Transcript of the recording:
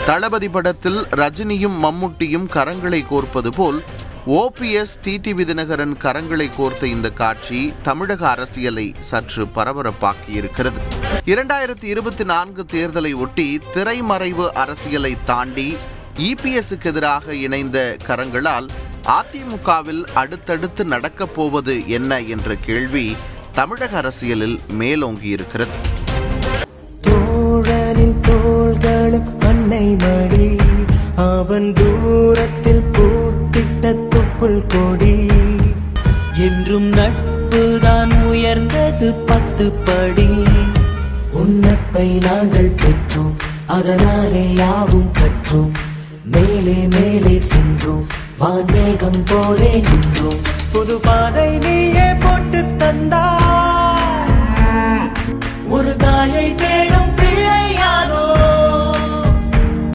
தளபதி படத்தில் ரஜினியும் மம்முட்டியும் கரங்களை கோர்ப்பது போல் ஓபிஎஸ் டிடிவி தினகரன் கரங்களை கோர்த்த இந்த காட்சி தமிழக அரசியலை சற்று பரபரப்பாக்கியிருக்கிறது இரண்டாயிரத்தி இருபத்தி நான்கு தேர்தலை ஒட்டி திரைமறைவு அரசியலை தாண்டி இபிஎஸ்க்கு எதிராக இணைந்த கரங்களால் அதிமுகவில் அடுத்தடுத்து நடக்கப் போவது என்ன என்ற கேள்வி தமிழக அரசியலில் மேலோங்கியிருக்கிறது தோழனின் தோள்களும் அன்னை மடி அவன் தூரத்தில் பூத்திட்ட துப்புள் கொடி என்றும் நட்புதான் உயர்ந்தது பத்து படி உன்னப்பை நாங்கள் பெற்றோம் அதனாலே யாவும் கற்றோம் மேலே மேலே சென்றோம் வான்மேகம் போலே நின்றோம் புது பாதை நீயே போட்டு தந்தாய் ஒரு தாயை தேடும்